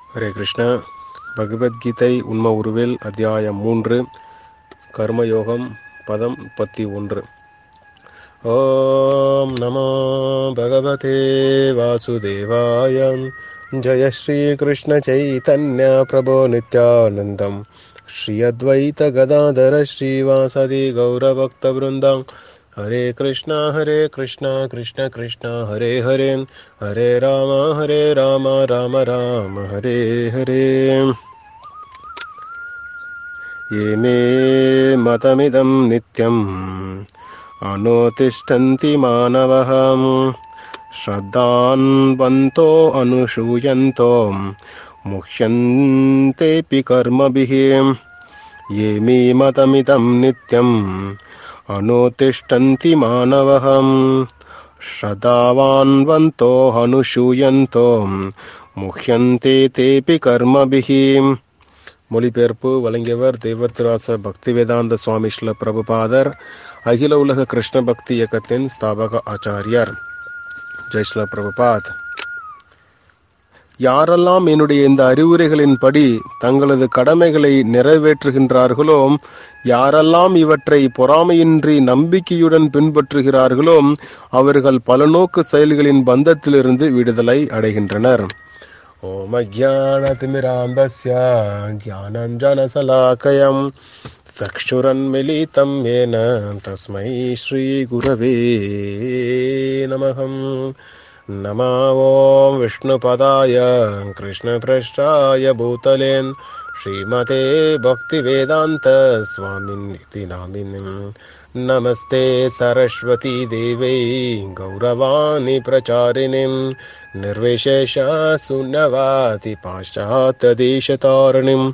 ஹரே கிருஷ்ணா பகவத்கீதை உண்ம உருவில் அத்தியாயம் மூன்று கர்மயோகம் பதம் முப்பத்தி ஒன்று ஓம் நமோ பகவதே வாசுதேவாய ஜய ஸ்ரீ கிருஷ்ண சைதன்ய பிரபோ நித்யானந்தம் ஸ்ரீ அத்வைத கதாதர ஸ்ரீவாசதி கௌரபக்த பிருந்தம் हरे कृष्णा हरे कृष्णा कृष्ण कृष्णा हरे हरे हरे राम हरे राम राम राम हरे हरे ये मे मतमिदं नित्यम् अनुतिष्ठन्ति मानवः श्रद्धान्वन्तो अनुशूयन्तो मुह्यन्तेऽपि कर्मभिः ये मे मतमिदं नित्यम् अनुतिष्ठन्ति मानवः श्रद्धावान्वन्तो अनुशूयन्तो முஹ்யந்தே தேபி கர்மபிஹி மொழிபெயர்ப்பு வழங்கியவர் தெய்வத்திராச பக்தி வேதாந்த சுவாமி ஸ்ல பிரபுபாதர் அகில உலக கிருஷ்ண பக்தி இயக்கத்தின் ஸ்தாபக ஆச்சாரியர் ஜெய் ஸ்ல பிரபுபாத் யாரெல்லாம் என்னுடைய இந்த அறிவுரைகளின்படி தங்களது கடமைகளை நிறைவேற்றுகின்றார்களோ யாரெல்லாம் இவற்றை பொறாமையின்றி நம்பிக்கையுடன் பின்பற்றுகிறார்களோ அவர்கள் பலநோக்கு செயல்களின் பந்தத்திலிருந்து விடுதலை அடைகின்றனர் ஓம் அஜானதிமிராந்தஸ்ய ஜானஞ்சனசலாக்கயம் சக்ஷுரன்மிலிதம் ஏன தஸ்மை ஸ்ரீ குரவே நமகம் नमा ॐ विष्णुपदाय कृष्णपृष्ठाय भूतलेन् श्रीमते भक्तिवेदान्त स्वामिन्निति नामिनीं नमस्ते सरस्वती देवै गौरवाणि प्रचारिणीं निर्विशेष शून्यवाति पाश्चात्यदेशतारिणीम्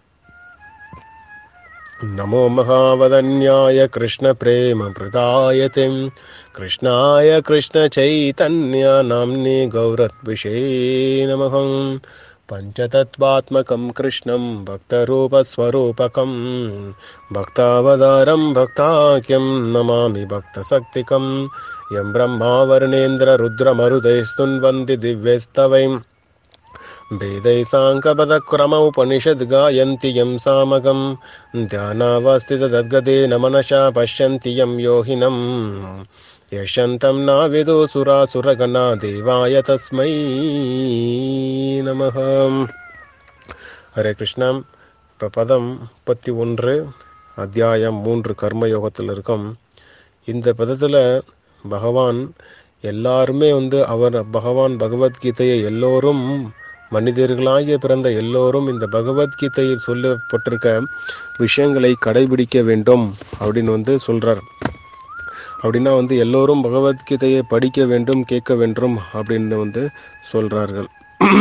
नमो महावदन्याय कृष्णप्रेमप्रदायतिं कृष्णाय कृष्णचैतन्य नाम्नि गौरत्विषे नमः पञ्चतत्त्वात्मकं कृष्णं भक्तरूपस्वरूपकं भक्तावतारं भक्ताख्यं नमामि भक्तशक्तिकं यं ब्रह्मावर्णेन्द्ररुद्रमरुदैस्तुन्वन्ति दिव्यस्तवैम् वेदै साङ्कपदक्रम उपनिषद् गायन्ति यं सामगं ध्यानावस्थितद्गदेन मनसा पश्यन्ति यं योहिनं यशन्तं नाविदो सुरासुरगणा देवाय तस्मै நமः ஹரே கிருஷ்ணம் இப்போ பதம் முப்பத்தி ஒன்று அத்தியாயம் மூன்று கர்மயோகத்தில் இருக்கும் இந்த பதத்தில் பகவான் எல்லாருமே வந்து அவர் பகவான் பகவத்கீதையை எல்லோரும் மனிதர்களாகிய பிறந்த எல்லோரும் இந்த பகவத்கீதையில் சொல்லப்பட்டிருக்க விஷயங்களை கடைபிடிக்க வேண்டும் அப்படின்னு வந்து சொல்றார் அப்படின்னா வந்து எல்லோரும் பகவத்கீதையை படிக்க வேண்டும் கேட்க வேண்டும் அப்படின்னு வந்து சொல்றார்கள்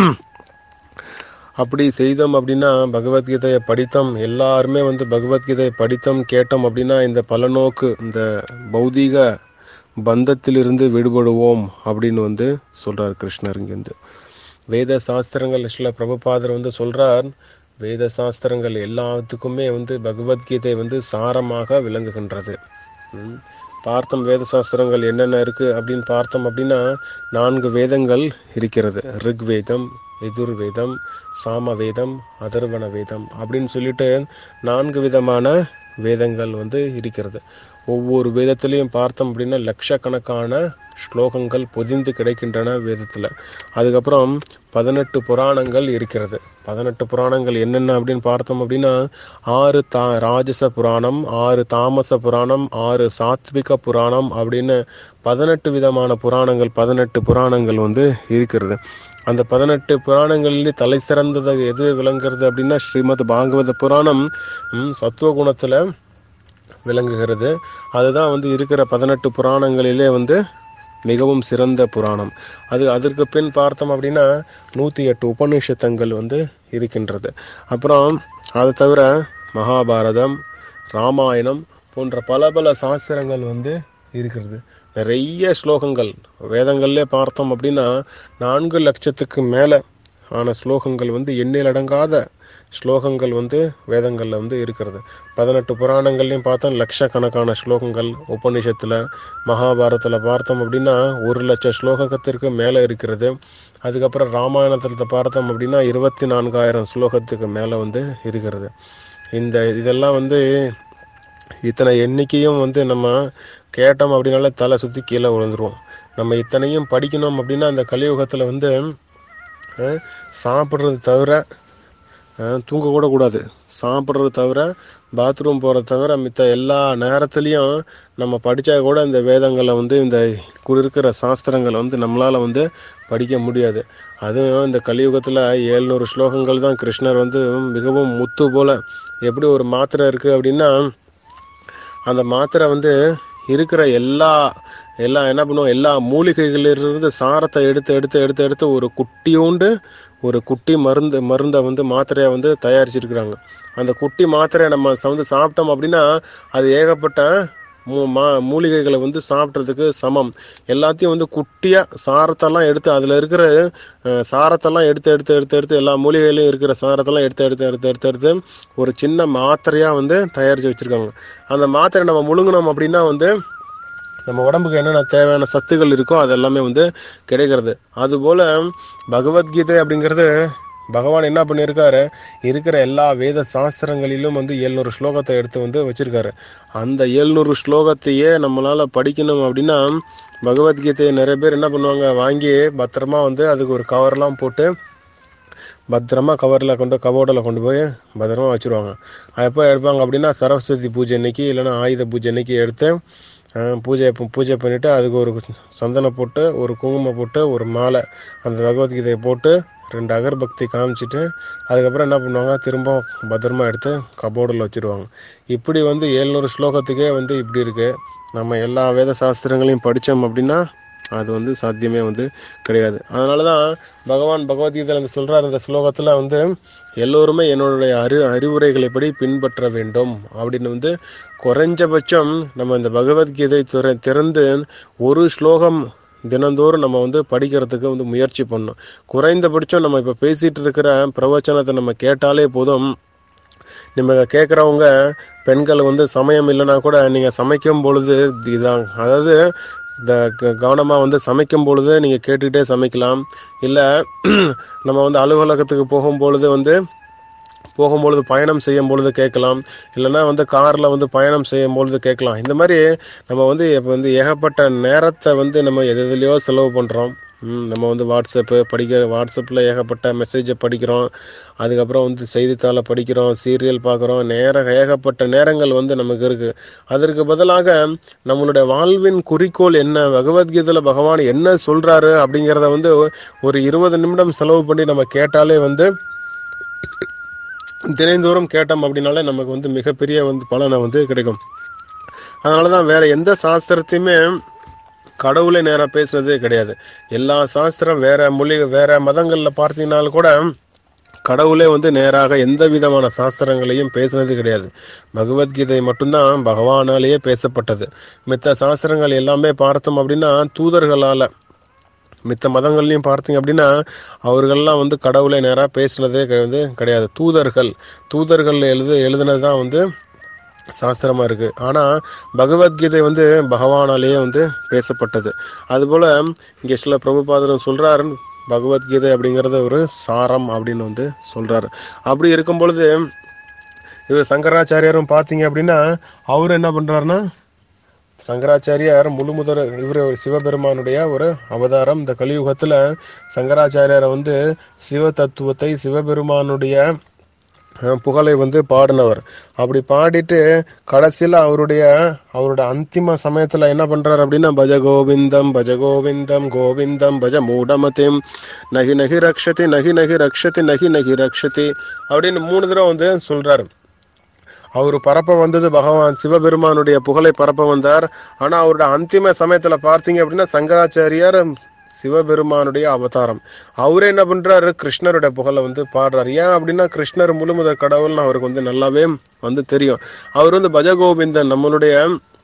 அப்படி செய்தோம் அப்படின்னா பகவத்கீதையை படித்தோம் எல்லாருமே வந்து பகவத்கீதையை படித்தோம் கேட்டோம் அப்படின்னா இந்த பலநோக்கு இந்த பௌதீக பந்தத்திலிருந்து விடுபடுவோம் அப்படின்னு வந்து சொல்றார் கிருஷ்ணர் இங்கிருந்து வேத சாஸ்திரங்கள் சில பிரபுபாதர் வந்து சொல்றார் வேத சாஸ்திரங்கள் எல்லாத்துக்குமே வந்து பகவத்கீதை வந்து சாரமாக விளங்குகின்றது பார்த்தோம் வேத சாஸ்திரங்கள் என்னென்ன இருக்கு அப்படின்னு பார்த்தோம் அப்படின்னா நான்கு வேதங்கள் இருக்கிறது ரிக் வேதம் எதிர் வேதம் சாம வேதம் அதர்வன வேதம் அப்படின்னு சொல்லிட்டு நான்கு விதமான வேதங்கள் வந்து இருக்கிறது ஒவ்வொரு வேதத்திலையும் பார்த்தோம் அப்படின்னா லட்சக்கணக்கான ஸ்லோகங்கள் பொதிந்து கிடைக்கின்றன வேதத்தில் அதுக்கப்புறம் பதினெட்டு புராணங்கள் இருக்கிறது பதினெட்டு புராணங்கள் என்னென்ன அப்படின்னு பார்த்தோம் அப்படின்னா ஆறு தா ராஜச புராணம் ஆறு தாமச புராணம் ஆறு சாத்விக புராணம் அப்படின்னு பதினெட்டு விதமான புராணங்கள் பதினெட்டு புராணங்கள் வந்து இருக்கிறது அந்த பதினெட்டு புராணங்களிலே தலை சிறந்தது எது விளங்குறது அப்படின்னா ஸ்ரீமத் பாகவத புராணம் சத்துவகுணத்தில் விளங்குகிறது அதுதான் வந்து இருக்கிற பதினெட்டு புராணங்களிலே வந்து மிகவும் சிறந்த புராணம் அது அதற்கு பின் பார்த்தோம் அப்படின்னா நூற்றி எட்டு உபநிஷத்தங்கள் வந்து இருக்கின்றது அப்புறம் அதை தவிர மகாபாரதம் ராமாயணம் போன்ற பல பல சாஸ்திரங்கள் வந்து இருக்கிறது நிறைய ஸ்லோகங்கள் வேதங்கள்லே பார்த்தோம் அப்படின்னா நான்கு லட்சத்துக்கு மேலே ஆன ஸ்லோகங்கள் வந்து எண்ணில் அடங்காத ஸ்லோகங்கள் வந்து வேதங்களில் வந்து இருக்கிறது பதினெட்டு புராணங்கள்லையும் பார்த்தா லட்சக்கணக்கான ஸ்லோகங்கள் உபநிஷத்தில் மகாபாரதத்தில் பார்த்தோம் அப்படின்னா ஒரு லட்சம் ஸ்லோகத்திற்கு மேலே இருக்கிறது அதுக்கப்புறம் ராமாயணத்தில் பார்த்தோம் அப்படின்னா இருபத்தி நான்காயிரம் ஸ்லோகத்துக்கு மேலே வந்து இருக்கிறது இந்த இதெல்லாம் வந்து இத்தனை எண்ணிக்கையும் வந்து நம்ம கேட்டோம் அப்படின்னாலே தலை சுற்றி கீழே விழுந்துருவோம் நம்ம இத்தனையும் படிக்கணும் அப்படின்னா அந்த கலியுகத்தில் வந்து அஹ், சாப்பிட்றது தவிர அஹ், தூங்க கூட கூடாது சாப்பிட்றது தவிர பாத்ரூம் போகிறத தவிர மித்த எல்லா நேரத்துலையும் நம்ம படித்தா கூட இந்த வேதங்களை வந்து இந்த கு- இருக்கிற சாஸ்திரங்களை வந்து நம்மளால் வந்து படிக்க முடியாது அதுவும் இந்த கலியுகத்தில் ஏழ்நூறு ஸ்லோகங்கள் தான் கிருஷ்ணர் வந்து மிகவும் முத்து போல எப்படி ஒரு மாத்திரை இருக்குது அப்படின்னா அந்த மாத்திரை வந்து இருக்கிற எல்லா எல்லா என்ன பண்ணுவோம் எல்லா மூலிகைகளிலிருந்து சாரத்தை எடுத்து எடுத்து எடுத்து எடுத்து ஒரு குட்டியோண்டு ஒரு குட்டி மருந்து மருந்தை வந்து மாத்திரையை வந்து தயாரிச்சிருக்கிறாங்க அந்த குட்டி மாத்திரையை நம்ம ச- வந்து சாப்பிட்டோம் அப்படின்னா அது ஏகப்பட்ட மூ மா மூலிகைகளை வந்து சாப்பிட்றதுக்கு சமம் எல்லாத்தையும் வந்து குட்டியாக சாரத்தெல்லாம் எடுத்து அதில் இருக்கிற அஹ், சாரத்தெல்லாம் எடுத்து எடுத்து எடுத்து எடுத்து எல்லா மூலிகையிலையும் இருக்கிற சாரத்தெல்லாம் எடுத்து எடுத்து எடுத்து எடுத்து எடுத்து ஒரு சின்ன மாத்திரையாக வந்து தயாரித்து வச்சுருக்காங்க அந்த மாத்திரை நம்ம முழுங்கினோம் அப்படின்னா வந்து நம்ம உடம்புக்கு என்னென்ன தேவையான சத்துக்கள் இருக்கோ அது எல்லாமே வந்து கிடைக்கிறது அதுபோல் பகவத்கீதை அப்படிங்கிறது பகவான் என்ன பண்ணியிருக்காரு இருக்கிற எல்லா வேத சாஸ்திரங்களிலும் வந்து எழுநூறு ஸ்லோகத்தை எடுத்து வந்து வச்சிருக்காரு அந்த எழுநூறு ஸ்லோகத்தையே நம்மளால படிக்கணும் அப்படின்னா பகவத்கீதையை நிறைய பேர் என்ன பண்ணுவாங்க வாங்கி பத்திரமா வந்து அதுக்கு ஒரு கவர்லாம் போட்டு பத்திரமா கவரில் கொண்டு கபோர்டில் கொண்டு போய் பத்திரமா வச்சுருவாங்க அது எப்போ எடுப்பாங்க அப்படின்னா சரஸ்வதி பூஜை அன்னைக்கு இல்லைன்னா ஆயுத பூஜை அன்னைக்கு எடுத்து அஹ், பூஜை பூஜை பண்ணிவிட்டு அதுக்கு ஒரு சந்தனம் போட்டு ஒரு குங்குமம் போட்டு ஒரு மாலை அந்த பகவத்கீதையை போட்டு ரெண்டு அகர்பக்தி காமிச்சிட்டு அதுக்கப்புறம் என்ன பண்ணுவாங்க திரும்ப பத்திரமா எடுத்து கபோர்டில் வச்சுருவாங்க இப்படி வந்து எழுநூறு ஸ்லோகத்துக்கே வந்து இப்படி இருக்குது நம்ம எல்லா வேத சாஸ்திரங்களையும் படித்தோம் அப்படின்னா அது வந்து சாத்தியமே வந்து கிடையாது அதனால தான் பகவான் பகவத்கீதையில் வந்து சொல்கிறார் இந்த ஸ்லோகத்தில் வந்து எல்லோருமே என்னுடைய அறி அறிவுரைகளை படி பின்பற்ற வேண்டும் அப்படின்னு வந்து குறைஞ்சபட்சம் நம்ம இந்த பகவத்கீதை திற திறந்து ஒரு ஸ்லோகம் தினந்தோறும் நம்ம வந்து படிக்கிறதுக்கு வந்து முயற்சி பண்ணணும் குறைந்தபட்சம் நம்ம இப்போ பேசிட்டு இருக்கிற பிரவச்சனத்தை நம்ம கேட்டாலே போதும் நம்ம கேட்குறவங்க பெண்கள் வந்து சமயம் இல்லைன்னா கூட நீங்கள் சமைக்கும் பொழுது இதான் அதாவது இந்த கவனமாக வந்து சமைக்கும் பொழுது நீங்கள் கேட்டுக்கிட்டே சமைக்கலாம் இல்லை நம்ம வந்து அலுவலகத்துக்கு போகும் பொழுது வந்து போகும்பொழுது பயணம் செய்யும் பொழுது கேட்கலாம் இல்லைன்னா வந்து காரில் வந்து பயணம் செய்யும் பொழுது கேட்கலாம் இந்த மாதிரி நம்ம வந்து இப்போ வந்து ஏகப்பட்ட நேரத்தை வந்து நம்ம எது எதுலையோ செலவு பண்ணுறோம் நம்ம வந்து வாட்ஸ்அப்பு படிக்கிற வாட்ஸ்அப்பில் ஏகப்பட்ட மெசேஜை படிக்கிறோம் அதுக்கப்புறம் வந்து செய்தித்தாளை படிக்கிறோம் சீரியல் பார்க்குறோம் நேர ஏகப்பட்ட நேரங்கள் வந்து நமக்கு இருக்குது அதற்கு பதிலாக நம்மளுடைய வாழ்வின் குறிக்கோள் என்ன பகவத்கீதையில் பகவான் என்ன சொல்கிறாரு அப்படிங்கிறத வந்து ஒரு இருபது நிமிடம் செலவு பண்ணி நம்ம கேட்டாலே வந்து தினந்தோறும் கேட்டோம் அப்படின்னாலே நமக்கு வந்து மிகப்பெரிய வந்து பலனை வந்து கிடைக்கும் அதனால தான் வேற எந்த சாஸ்திரத்தையுமே கடவுளை நேராக பேசுனதே கிடையாது எல்லா சாஸ்திரம் வேற மொழி வேற மதங்களில் பார்த்தீங்கன்னாலும் கூட கடவுளே வந்து நேராக எந்த விதமான சாஸ்திரங்களையும் பேசுனது கிடையாது பகவத்கீதை மட்டும்தான் பகவானாலேயே பேசப்பட்டது மித்த சாஸ்திரங்கள் எல்லாமே பார்த்தோம் அப்படின்னா தூதர்களால் மித்த மதங்கள்லையும் பார்த்தீங்க அப்படின்னா அவர்கள்லாம் வந்து கடவுளை நேராக பேசுனதே கிடை- வந்து கிடையாது தூதர்கள் தூதர்கள் எழுது எழுதுனது தான் வந்து சாஸ்திரமா இருக்கு ஆனா பகவத்கீதை வந்து பகவானாலேயே வந்து பேசப்பட்டது அதுபோல இங்க சில பிரபுபாதரும் சொல்றாரு பகவத்கீதை அப்படிங்கறது ஒரு சாரம் அப்படின்னு வந்து சொல்றாரு அப்படி இருக்கும் பொழுது இவர் சங்கராச்சாரியாரும் பார்த்தீங்க அப்படின்னா அவர் என்ன பண்றாருன்னா சங்கராச்சாரியார் முழுமுதல் இவர் சிவபெருமானுடைய ஒரு அவதாரம் இந்த கலியுகத்துல சங்கராச்சாரியாரை வந்து சிவ தத்துவத்தை சிவபெருமானுடைய அஹ், புகழை வந்து பாடினவர் அப்படி பாடிட்டு கடைசியில் அவருடைய அவருடைய அந்திம சமயத்தில் என்ன பண்றாரு அப்படின்னா பஜ கோவிந்தம் பஜ கோவிந்தம் கோவிந்தம் பஜ மூடமதிம் நகி நகி ரக்ஷதி நகி நகி ரக்ஷதி நகி நகி ரக்ஷதி அப்படின்னு மூணு தடவை வந்து சொல்றாரு அவர் பரப்ப வந்தது பகவான் சிவபெருமானுடைய புகழை பரப்ப வந்தார் ஆனா அவருடைய அந்திம சமயத்துல பார்த்தீங்க அப்படின்னா சங்கராச்சாரியார் சிவபெருமானுடைய அவதாரம் அவரே என்ன பண்றாரு கிருஷ்ணருடைய புகழை வந்து பாடுறாரு ஏன் அப்படின்னா கிருஷ்ணர் முழுமுதற் கடவுள்னு அவருக்கு வந்து நல்லாவே வந்து தெரியும் அவர் வந்து பஜகோவிந்தன் நம்மளுடைய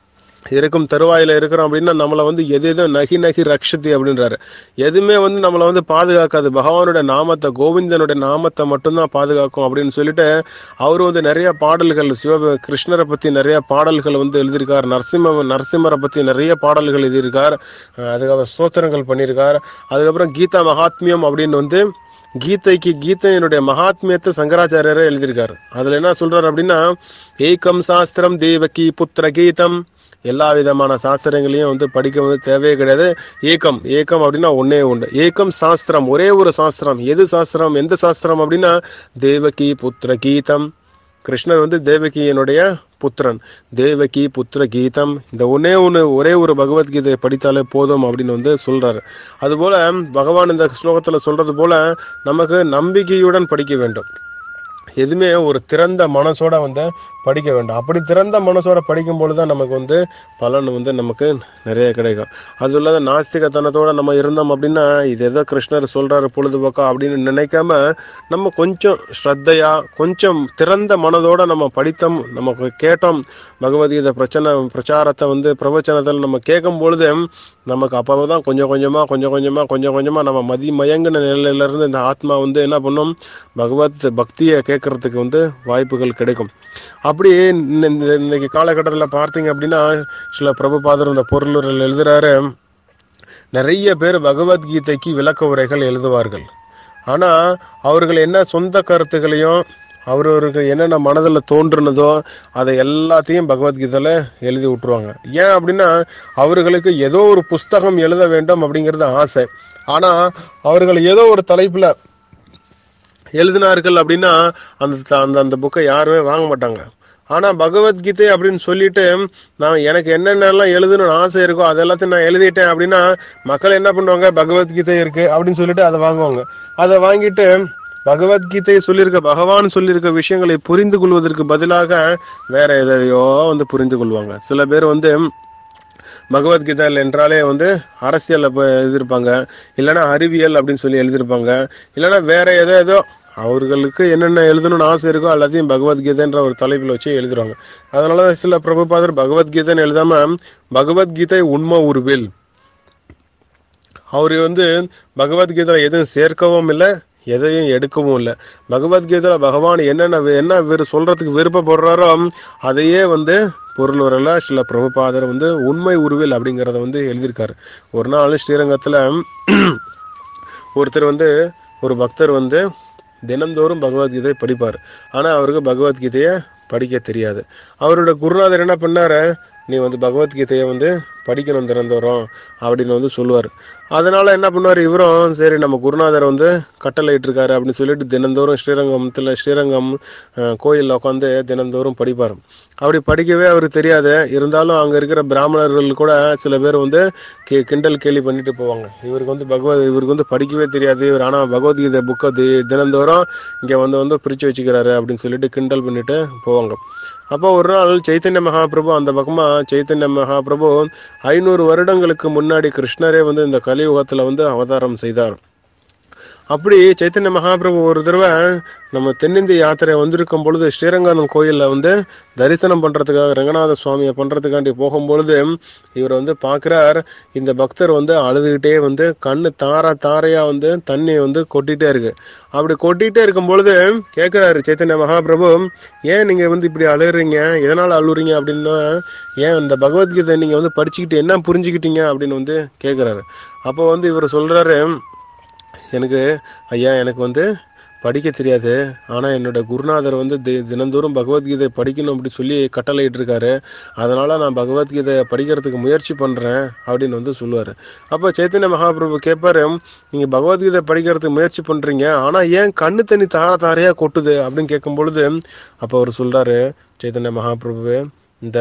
இருக்கும் தருவாயில இருக்கிறோம் அப்படின்னா நம்மளை வந்து எது எதுவும் நகி நகி ரக்ஷதி அப்படின்றாரு எதுவுமே வந்து நம்மளை வந்து பாதுகாக்காது பகவானுடைய நாமத்தை கோவிந்தனுடைய நாமத்தை மட்டும்தான் பாதுகாக்கும் அப்படின்னு சொல்லிட்டு அவர் வந்து நிறைய பாடல்கள் சிவ கிருஷ்ணரை பத்தி நிறைய பாடல்கள் வந்து எழுதியிருக்கார் நரசிம்ம நரசிம்மரை பத்தி நிறைய பாடல்கள் எழுதியிருக்கார் அஹ் அதுக்கப்புறம் ஸ்தோத்திரங்கள் பண்ணியிருக்கார் அதுக்கப்புறம் கீதா மகாத்மியம் அப்படின்னு வந்து கீதைக்கு கீதையினுடைய மகாத்மியத்தை சங்கராச்சாரியரே எழுதியிருக்காரு அதுல என்ன சொல்றாரு அப்படின்னா ஏகம் சாஸ்திரம் தேவகி புத்திர கீதம் எல்லா விதமான சாஸ்திரங்களையும் வந்து படிக்க வந்து தேவையே கிடையாது ஏகம் ஏகம் அப்படின்னா ஒன்னே உண்டு ஏகம் சாஸ்திரம் ஒரே ஒரு சாஸ்திரம் எது சாஸ்திரம் எந்த சாஸ்திரம் அப்படின்னா தேவகி புத்திர கீதம் கிருஷ்ணர் வந்து தேவகியினுடைய புத்திரன் தேவகி புத்திர கீதம் இந்த ஒன்னே ஒன்று ஒரே ஒரு பகவத்கீதையை படித்தாலே போதும் அப்படின்னு வந்து சொல்றாரு அதுபோல பகவான் இந்த ஸ்லோகத்துல சொல்றது போல நமக்கு நம்பிக்கையுடன் படிக்க வேண்டும் எதுவுமே ஒரு திறந்த மனசோட வந்து படிக்க வேண்டும் அப்படி திறந்த மனசோட படிக்கும் பொழுது தான் நமக்கு வந்து பலன் வந்து நமக்கு நிறைய கிடைக்கும் அது இல்லாத நாஸ்திகத்தனத்தோட நம்ம இருந்தோம் அப்படின்னா இது ஏதோ கிருஷ்ணர் சொல்றாரு பொழுதுபோக்கா அப்படின்னு நினைக்காம நம்ம கொஞ்சம் ஸ்ரத்தையா கொஞ்சம் திறந்த மனதோட நம்ம படித்தோம் நமக்கு கேட்டோம் பகவத்கீதை பிரச்சனை பிரச்சாரத்தை வந்து பிரவச்சனத்தில் நம்ம கேட்கும் பொழுது நமக்கு அப்போ தான் கொஞ்சம் கொஞ்சமா கொஞ்சம் கொஞ்சமா கொஞ்சம் கொஞ்சமா நம்ம மதி மயங்கின நிலையில இருந்து இந்த ஆத்மா வந்து என்ன பண்ணும் பகவத் பக்தியை கேட்கறதுக்கு வந்து வாய்ப்புகள் கிடைக்கும் அப்படி இந்த- இந்த- இன்னைக்கு காலகட்டத்தில் பார்த்தீங்க அப்படின்னா சில பிரபுபாதர் இந்த பொருளுரையில் எழுதுறாரு நிறைய பேர் பகவத்கீதைக்கு விளக்க உரைகள் எழுதுவார்கள் ஆனா அவர்கள் என்ன சொந்த கருத்துக்களையும் அவரவருக்கு என்னென்ன மனதில் தோன்றுனதோ அதை எல்லாத்தையும் பகவத்கீதையில எழுதி விட்டுருவாங்க ஏன் அப்படின்னா அவர்களுக்கு ஏதோ ஒரு புஸ்தகம் எழுத வேண்டும் அப்படிங்கிறது ஆசை ஆனா அவர்கள் ஏதோ ஒரு தலைப்புல எழுதினார்கள் அப்படின்னா அந்த அந்த அந்த புக்கை யாருமே வாங்க மாட்டாங்க ஆனா பகவத்கீதை அப்படின்னு சொல்லிட்டு நான் எனக்கு என்னென்னலாம் எழுதணும்னு ஆசை இருக்கோ அது எல்லாத்தையும் நான் எழுதிட்டேன் அப்படின்னா மக்கள் என்ன பண்ணுவாங்க பகவத்கீதை இருக்கு அப்படின்னு சொல்லிட்டு அதை வாங்குவாங்க அதை வாங்கிட்டு பகவத்கீதை சொல்லியிருக்க பகவான் சொல்லியிருக்க விஷயங்களை புரிந்து கொள்வதற்கு பதிலாக வேற எதையோ வந்து புரிந்து கொள்வாங்க சில பேர் வந்து பகவத்கீதை என்றாலே வந்து அரசியல் எழுதியிருப்பாங்க இல்லைன்னா அறிவியல் அப்படின்னு சொல்லி எழுதியிருப்பாங்க இல்லைன்னா வேற ஏதோ ஏதோ அவர்களுக்கு என்னென்ன எழுதணும்னு ஆசை இருக்கோ எல்லாத்தையும் பகவத்கீதைன்ற ஒரு தலைப்பில் வச்சு எழுதுறாங்க அதனால தான் சில பிரபுபாதர் பகவத்கீதைன்னு எழுதாம பகவத்கீதை உண்மை உருவில் அவர் வந்து பகவத்கீதையில எதுவும் சேர்க்கவும் இல்லை எதையும் எடுக்கவும் இல்லை பகவத்கீதையில பகவான் என்னென்ன வி- என்ன விரு- சொல்றதுக்கு விருப்பப்படுறாரோ அதையே வந்து பொருள் வரல சில பிரபுபாதர் வந்து உண்மை உருவில் அப்படிங்கிறத வந்து எழுதியிருக்காரு ஒரு நாள் ஸ்ரீரங்கத்துல ஒருத்தர் வந்து ஒரு பக்தர் வந்து தினந்தோறும் பகவத்கீதை படிப்பார் ஆனா அவருக்கு பகவத்கீதையை படிக்க தெரியாது அவரோட குருநாதர் என்ன பண்ணாரு நீ வந்து பகவத்கீதையை வந்து படிக்கணும் தினந்தோறும் அப்படின்னு வந்து சொல்லுவார் அதனால என்ன பண்ணுவார் இவரும் சரி நம்ம குருநாதர் வந்து கட்டளை இட்டிருக்காரு அப்படின்னு சொல்லிட்டு தினந்தோறும் ஸ்ரீரங்கத்தில் ஸ்ரீரங்கம் அஹ், கோயில்ல உட்காந்து தினந்தோறும் படிப்பார் அப்படி படிக்கவே அவருக்கு தெரியாது இருந்தாலும் அங்க இருக்கிற பிராமணர்கள் கூட சில பேர் வந்து கி கிண்டல் கேலி பண்ணிட்டு போவாங்க இவருக்கு வந்து பகவத் இவருக்கு வந்து படிக்கவே தெரியாது இவர் ஆனா பகவத்கீதை புக்கை தி தினந்தோறும் இங்க வந்து வந்து பிரிச்சு வச்சுக்கிறாரு அப்படின்னு சொல்லிட்டு கிண்டல் பண்ணிட்டு போவாங்க அப்போ ஒரு நாள் சைத்தன்ய மகாபிரபு அந்த பக்கமா சைத்தன்ய மகாபிரபு ஐநூறு வருடங்களுக்கு முன்னாடி கிருஷ்ணரே வந்து இந்த கலியுகத்துல வந்து அவதாரம் செய்தார் அப்படி சைத்தன்ய மகாபிரபு ஒரு தடவை நம்ம தென்னிந்திய யாத்திரை வந்திருக்கும் பொழுது ஸ்ரீரங்கம் கோயில்ல வந்து தரிசனம் பண்றதுக்காக ரங்கநாத சுவாமியை பண்றதுக்காண்டி போகும்பொழுது இவர் வந்து பார்க்கிறார் இந்த பக்தர் வந்து அழுதுகிட்டே வந்து கண்ணு தார தாரையா வந்து தண்ணி வந்து கொட்டிட்டே இருக்கு அப்படி கொட்டிட்டே இருக்கும் பொழுது கேட்கிறாரு சைத்தன்ய மகாபிரபு ஏன் நீங்க வந்து இப்படி அழுகுறீங்க எதனால அழுகுறீங்க அப்படின்னா ஏன் இந்த பகவத்கீதை நீங்க வந்து படிச்சுக்கிட்டு என்ன புரிஞ்சுக்கிட்டீங்க அப்படின்னு வந்து கேட்கிறாரு அப்போ வந்து இவர் சொல்றாரு எனக்கு ஐயா எனக்கு வந்து படிக்க தெரியாது ஆனா என்னோட குருநாதர் வந்து தி தினந்தோறும் பகவத்கீதை படிக்கணும் அப்படி சொல்லி கட்டளையிட்டு இருக்காரு அதனால நான் பகவத்கீதை படிக்கிறதுக்கு முயற்சி பண்றேன் அப்படின்னு வந்து சொல்லுவாரு அப்போ சைத்தன்ய மகாபிரபு கேட்பாரு நீங்க பகவத்கீதை படிக்கிறதுக்கு முயற்சி பண்றீங்க ஆனா ஏன் கண்ணு தண்ணி தார தாரையா கொட்டுது அப்படின்னு கேட்கும் பொழுது அப்போ அவர் சொல்றாரு சைத்தன்ய மகாபிரபு இந்த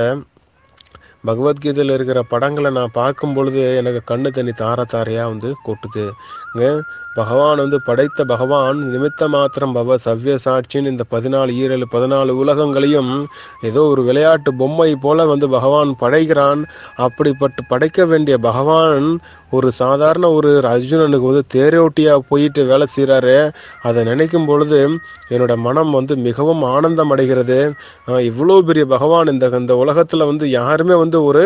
பகவத்கீதையில் இருக்கிற படங்களை நான் பார்க்கும் பொழுது எனக்கு கண்ணு தண்ணி தார தாரையா வந்து கொட்டுது இங்க பகவான் வந்து படைத்த பகவான் நிமித்த மாத்திரம் பவ சவ்ய சாட்சின்னு இந்த பதினாலு ஈரல் பதினாலு உலகங்களையும் ஏதோ ஒரு விளையாட்டு பொம்மை போல வந்து பகவான் படைக்கிறான் அப்படிப்பட்டு படைக்க வேண்டிய பகவான் ஒரு சாதாரண ஒரு அர்ஜுனனுக்கு வந்து தேரோட்டியா போயிட்டு வேலை செய்கிறாரு அதை நினைக்கும் பொழுது என்னோட மனம் வந்து மிகவும் ஆனந்தம் அடைகிறது ஆஹ் இவ்வளோ பெரிய பகவான் இந்த இந்த உலகத்துல வந்து யாருமே வந்து ஒரு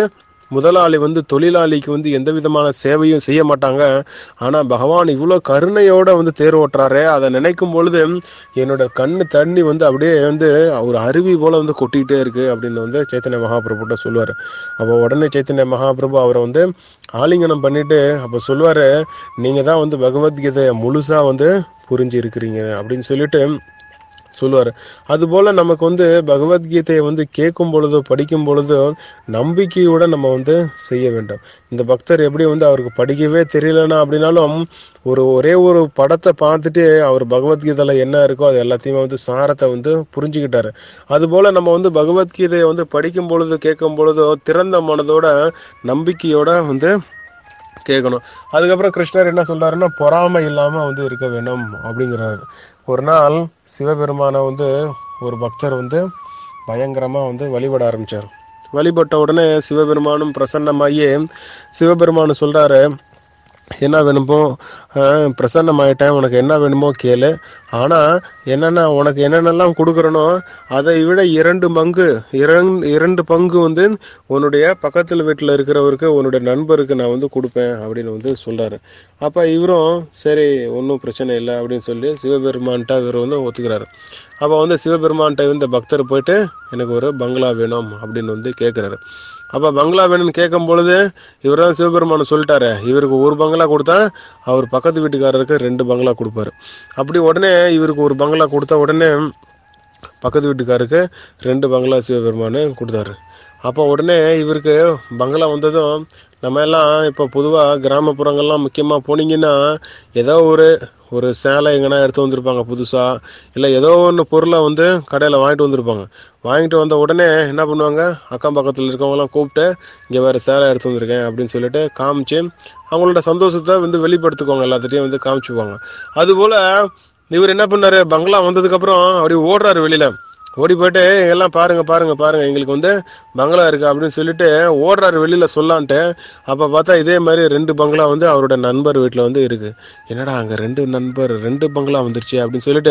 முதலாளி வந்து தொழிலாளிக்கு வந்து எந்த விதமான சேவையும் செய்ய மாட்டாங்க ஆனா பகவான் இவ்வளோ கருணையோட வந்து தேர் ஓட்டுறாரே அதை நினைக்கும் பொழுது என்னோட கண்ணு தண்ணி வந்து அப்படியே வந்து ஒரு அருவி போல வந்து கொட்டிக்கிட்டே இருக்கு அப்படின்னு வந்து சைத்தன்ய மகாபிரபுட்ட சொல்லுவார் அப்போ உடனே சைத்தன்ய மகாபிரபு அவரை வந்து ஆலிங்கனம் பண்ணிட்டு அப்போ சொல்லுவாரு நீங்க தான் வந்து பகவத்கீதையை முழுசா வந்து புரிஞ்சு இருக்கிறீங்க அப்படின்னு சொல்லிட்டு சொல்லுவார் அதுபோல் நமக்கு வந்து பகவத்கீதையை வந்து கேட்கும் பொழுதோ படிக்கும் பொழுதோ நம்பிக்கையோட நம்ம வந்து செய்ய வேண்டும் இந்த பக்தர் எப்படி வந்து அவருக்கு படிக்கவே தெரியலனா அப்படின்னாலும் ஒரு ஒரே ஒரு படத்தை பார்த்துட்டு அவர் பகவத்கீதையில என்ன இருக்கோ அது எல்லாத்தையுமே வந்து சாரத்தை வந்து புரிஞ்சுக்கிட்டாரு அதுபோல் நம்ம வந்து பகவத்கீதையை வந்து படிக்கும் பொழுது கேட்கும் பொழுதோ திறந்த மனதோட நம்பிக்கையோட வந்து கேட்கணும் அதுக்கப்புறம் கிருஷ்ணர் என்ன சொல்றாருன்னா பொறாமை இல்லாம வந்து இருக்க வேணும் அப்படிங்கிறாரு ஒரு நாள் சிவபெருமானை வந்து ஒரு பக்தர் வந்து பயங்கரமா வந்து வழிபட ஆரம்பிச்சார் வழிபட்ட உடனே சிவபெருமானும் பிரசன்னமாகி சிவபெருமானு சொல்றாரு என்ன வேணுமோ ஆஹ், பிரசன்னமாயிட்டேன் உனக்கு என்ன வேணுமோ கேளு ஆனா என்னென்ன உனக்கு என்னென்னலாம் கொடுக்குறனோ அதை விட இரண்டு பங்கு இரண்டு இரண்டு பங்கு வந்து உன்னுடைய பக்கத்துல வீட்டில் இருக்கிறவருக்கு உன்னுடைய நண்பருக்கு நான் வந்து கொடுப்பேன் அப்படின்னு வந்து சொல்றாரு அப்ப இவரும் சரி ஒன்றும் பிரச்சனை இல்லை அப்படின்னு சொல்லி சிவபெருமான்கிட்ட இவர் வந்து ஒத்துக்கிறாரு அப்போ வந்து சிவபெருமான்கிட்ட இந்த பக்தர் போயிட்டு எனக்கு ஒரு பங்களா வேணும் அப்படின்னு வந்து கேட்குறாரு அப்போ பங்களா வேணும்னு கேட்கும் பொழுது இவர் தான் சிவபெருமான் சொல்லிட்டாரு இவருக்கு ஒரு பங்களா கொடுத்தா அவர் பக்கத்து வீட்டுக்காரருக்கு ரெண்டு பங்களா கொடுப்பாரு அப்படி உடனே இவருக்கு ஒரு பங்களா கொடுத்தா உடனே பக்கத்து வீட்டுக்காருக்கு ரெண்டு பங்களா சிவபெருமானு கொடுத்தாரு அப்போ உடனே இவருக்கு பங்களா வந்ததும் நம்ம எல்லாம் இப்போ பொதுவாக கிராமப்புறங்கள்லாம் முக்கியமாக போனீங்கன்னா ஏதோ ஒரு ஒரு சேலை எங்கன்னா எடுத்து வந்திருப்பாங்க புதுசாக இல்லை ஏதோ ஒன்று பொருளை வந்து கடையில் வாங்கிட்டு வந்திருப்பாங்க வாங்கிட்டு வந்த உடனே என்ன பண்ணுவாங்க அக்கம் பக்கத்தில் இருக்கவங்கலாம் கூப்பிட்டு இங்கே வேறு சேலை எடுத்து வந்திருக்கேன் அப்படின்னு சொல்லிட்டு காமிச்சு அவங்களோட சந்தோஷத்தை வந்து வெளிப்படுத்திக்குவாங்க எல்லாத்துட்டையும் வந்து காமிச்சுக்குவாங்க அதுபோல் இவர் என்ன பண்ணாரு பங்களா வந்ததுக்கப்புறம் அப்படி ஓடுறாரு வெளியில ஓடி போயிட்டு எல்லாம் பாருங்க பாருங்க பாருங்க எங்களுக்கு வந்து பங்களா இருக்கு அப்படின்னு சொல்லிட்டு ஓடுறாரு வெளியில சொல்லான்ட்டு அப்ப பார்த்தா இதே மாதிரி ரெண்டு பங்களா வந்து அவரோட நண்பர் வீட்டுல வந்து இருக்கு என்னடா அங்க ரெண்டு நண்பர் ரெண்டு பங்களா வந்துருச்சு அப்படின்னு சொல்லிட்டு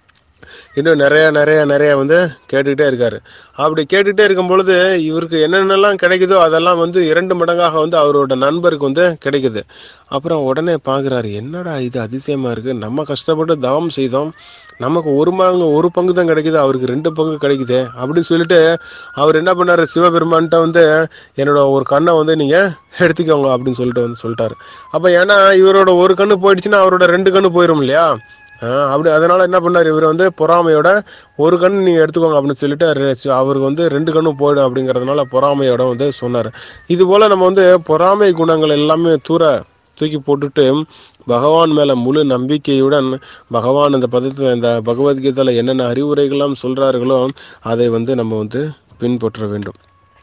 இன்னும் நிறைய நிறைய நிறைய வந்து கேட்டுக்கிட்டே இருக்காரு அப்படி கேட்டுக்கிட்டே இருக்கும் பொழுது இவருக்கு என்னென்னலாம் கிடைக்குதோ அதெல்லாம் வந்து இரண்டு மடங்காக வந்து அவரோட நண்பருக்கு வந்து கிடைக்குது அப்புறம் உடனே பார்க்குறாரு என்னடா இது அதிசயமா இருக்கு நம்ம கஷ்டப்பட்டு தவம் செய்தோம் நமக்கு ஒரு பங்கு ஒரு பங்கு தான் கிடைக்குது அவருக்கு ரெண்டு பங்கு கிடைக்குது அப்படின்னு சொல்லிட்டு அவர் என்ன பண்ணாரு சிவபெருமான்கிட்ட வந்து என்னோட ஒரு கண்ணை வந்து நீங்க எடுத்துக்கோங்க அப்படின்னு சொல்லிட்டு வந்து சொல்லிட்டாரு அப்ப ஏன்னா இவரோட ஒரு கண்ணு போயிடுச்சுன்னா அவரோட ரெண்டு கண்ணு போயிடும் இல்லையா ஆஹ் அப்படி அதனால என்ன பண்ணாரு இவர் வந்து பொறாமையோட ஒரு கண் நீங்க எடுத்துக்கோங்க அப்படின்னு சொல்லிட்டு ரெ- அவருக்கு வந்து ரெண்டு கண்ணும் போயிடும் அப்படிங்கறதுனால பொறாமையோட வந்து சொன்னாரு இது போல நம்ம வந்து பொறாமை குணங்கள் எல்லாமே தூர தூக்கி போட்டுட்டு பகவான் மேல முழு நம்பிக்கையுடன் பகவான் இந்த பதத்துல இந்த பகவத்கீதையில என்னென்ன அறிவுரைகள்லாம் சொல்றார்களோ அதை வந்து நம்ம வந்து பின்பற்ற வேண்டும்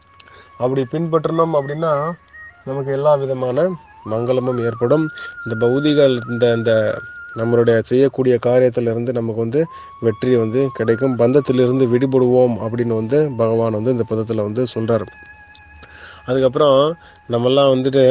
அப்படி பின்பற்றணும் அப்படின்னா நமக்கு எல்லா விதமான மங்களமும் ஏற்படும் இந்த பௌதிக இந்த இந்த நம்மளுடைய செய்யக்கூடிய காரியத்திலிருந்து நமக்கு வந்து வெற்றி வந்து கிடைக்கும் பந்தத்திலிருந்து விடுபடுவோம் அப்படின்னு வந்து பகவான் வந்து இந்த பதத்தில் வந்து சொல்றாரு அதுக்கப்புறம் நம்மெல்லாம் வந்துட்டு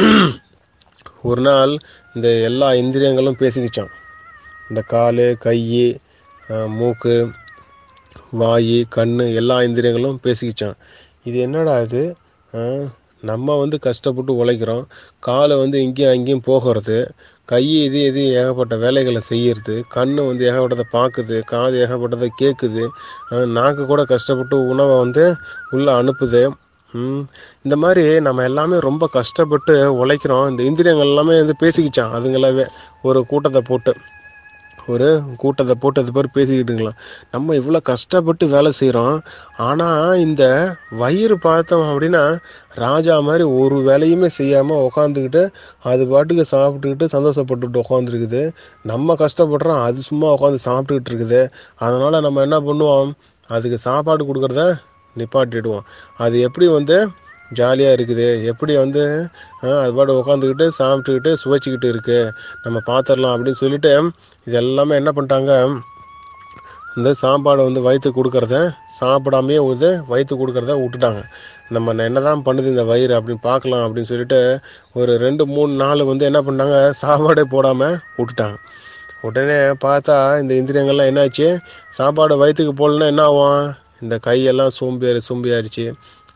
ஒரு நாள் இந்த எல்லா இந்திரியங்களும் பேசிக்கிச்சான் இந்த கால் கை மூக்கு வாய் கண் எல்லா இந்திரியங்களும் பேசிக்கிச்சான் இது என்னடா இது ஆ, நம்ம வந்து கஷ்டப்பட்டு உழைக்கிறோம் காலை வந்து இங்கேயும் அங்கேயும் போகிறது கை இது இது ஏகப்பட்ட வேலைகளை செய்யறது கண் வந்து ஏகப்பட்டதை பார்க்குது காது ஏகப்பட்டதை கேட்குது ஆ, நாக்கு கூட கஷ்டப்பட்டு உணவை வந்து உள்ளே அனுப்புது ம், இந்த மாதிரி நம்ம எல்லாமே ரொம்ப கஷ்டப்பட்டு உழைக்கிறோம் இந்த இந்திரியங்கள் எல்லாமே வந்து பேசிக்கிச்சான் அதுங்களாவே ஒரு கூட்டத்தை போட்டு ஒரு கூட்டத்தை போட்டு அது பேர் பேசிக்கிட்டுங்களாம் நம்ம இவ்வளோ கஷ்டப்பட்டு வேலை செய்கிறோம் ஆனால் இந்த வயிறு பார்த்தோம் அப்படின்னா ராஜா மாதிரி ஒரு வேலையுமே செய்யாமல் உக்காந்துக்கிட்டு அது பாட்டுக்கு சாப்பிட்டுக்கிட்டு சந்தோஷப்பட்டுட்டு உட்காந்துருக்குது நம்ம கஷ்டப்படுறோம் அது சும்மா உட்காந்து சாப்பிட்டுக்கிட்டு இருக்குது அதனால நம்ம என்ன பண்ணுவோம் அதுக்கு சாப்பாடு கொடுக்கறத நிப்பாட்டிடுவோம் அது எப்படி வந்து ஜாலியாக இருக்குது எப்படி வந்து ஆ, அது பாட்டு உட்காந்துக்கிட்டு சாப்பிட்டுக்கிட்டு சுவைச்சிக்கிட்டு இருக்கு நம்ம பார்த்துடலாம் அப்படின்னு சொல்லிட்டு இது எல்லாமே என்ன பண்ணிட்டாங்க இந்த சாப்பாடை வந்து வயிற்று கொடுக்கறத சாப்பிடாமையே வந்து வயிற்று கொடுக்கறத விட்டுட்டாங்க நம்ம என்னதான் பண்ணுது இந்த வயிறு அப்படின்னு பார்க்கலாம் அப்படின்னு சொல்லிட்டு ஒரு ரெண்டு மூணு நாள் வந்து என்ன பண்ணாங்க சாப்பாடே போடாமல் விட்டுட்டாங்க உடனே பார்த்தா இந்த இந்திரியங்கள்லாம் என்னாச்சு சாப்பாடு வயிற்றுக்கு போடலன்னா என்ன ஆகும் இந்த கையெல்லாம் சோம்பேறி சோம்பியாயிருச்சு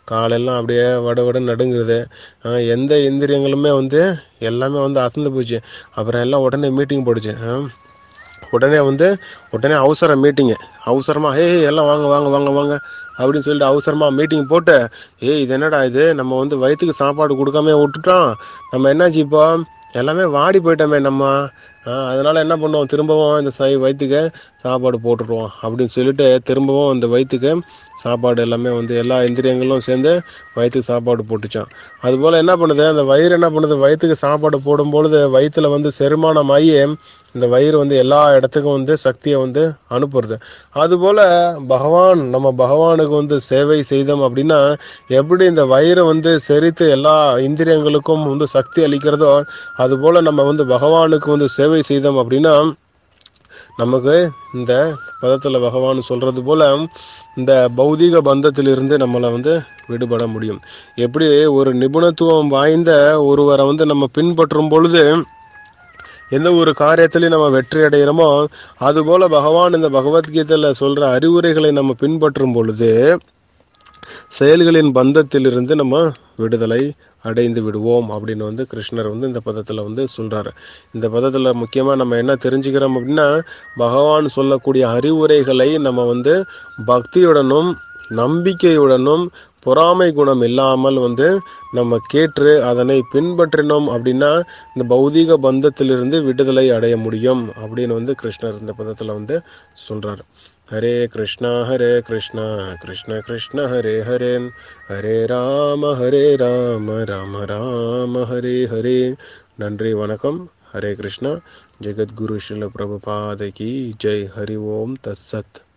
காலெல்லாம் அப்படியே வட வட நடுங்குறது ஆஹ் எந்த இந்திரியங்களுமே வந்து எல்லாமே வந்து அசந்து போச்சு அப்புறம் எல்லாம் உடனே மீட்டிங் போடுச்சு ஆஹ் உடனே வந்து உடனே அவசர மீட்டிங்கு அவசரமா ஏய் எல்லாம் வாங்க வாங்க வாங்க வாங்க அப்படின்னு சொல்லிட்டு அவசரமா மீட்டிங் போட்டு ஏய் இது என்னடா இது நம்ம வந்து வயிற்றுக்கு சாப்பாடு கொடுக்காம விட்டுட்டோம் நம்ம என்னாச்சு இப்போ எல்லாமே வாடி போயிட்டோமே நம்ம ஆ, அதனால என்ன பண்ணுவோம் திரும்பவும் இந்த சை வயிற்றுக்கு சாப்பாடு போட்டுருவோம் அப்படின்னு சொல்லிட்டு திரும்பவும் இந்த வயிற்றுக்கு சாப்பாடு எல்லாமே வந்து எல்லா இந்திரியங்களும் சேர்ந்து வயிற்றுக்கு சாப்பாடு போட்டுச்சான் அதுபோல் என்ன பண்ணுது அந்த வயிறு என்ன பண்ணுது வயிற்றுக்கு சாப்பாடு போடும் பொழுது வயிற்றுல வந்து செரிமானமாகி இந்த வயிறு வந்து எல்லா இடத்துக்கும் வந்து சக்தியை வந்து அனுப்புறது அதுபோல பகவான் நம்ம பகவானுக்கு வந்து சேவை செய்தோம் அப்படின்னா எப்படி இந்த வயிறை வந்து செரித்து எல்லா இந்திரியங்களுக்கும் வந்து சக்தி அளிக்கிறதோ அதுபோல நம்ம வந்து பகவானுக்கு வந்து சேவை செய்தோம் அப்படின்னா நமக்கு இந்த பதத்தில் பகவான் சொல்றது போல இந்த பௌதீக பந்தத்திலிருந்து நம்மளை வந்து விடுபட முடியும் எப்படி ஒரு நிபுணத்துவம் வாய்ந்த ஒருவரை வந்து நம்ம பின்பற்றும் பொழுது எந்த ஒரு காரியத்திலையும் நம்ம வெற்றி அடைகிறோமோ அதுபோல பகவான் இந்த பகவத்கீதையில சொல்ற அறிவுரைகளை நம்ம பின்பற்றும் பொழுது செயல்களின் பந்தத்திலிருந்து நம்ம விடுதலை அடைந்து விடுவோம் அப்படின்னு வந்து கிருஷ்ணர் வந்து இந்த பதத்துல வந்து சொல்றாரு இந்த பதத்துல முக்கியமா நம்ம என்ன தெரிஞ்சுக்கிறோம் அப்படின்னா பகவான் சொல்லக்கூடிய அறிவுரைகளை நம்ம வந்து பக்தியுடனும் நம்பிக்கையுடனும் பொறாமை குணம் இல்லாமல் வந்து நம்ம கேட்டு அதனை பின்பற்றினோம் அப்படின்னா இந்த பௌதீக பந்தத்திலிருந்து விடுதலை அடைய முடியும் அப்படின்னு வந்து கிருஷ்ணர் இந்த பதத்துல வந்து சொல்றாரு ஹரே கிருஷ்ணா ஹரே கிருஷ்ணா கிருஷ்ண கிருஷ்ண ஹரே ஹரே ஹரே ராம ஹரே ராம ராம ராம ஹரே ஹரே நன்றி வணக்கம் ஹரே கிருஷ்ணா ஜெகத்குரு ஸ்ரீல பிரபுபாத கி ஜெய் ஹரி ஓம் தத் சத்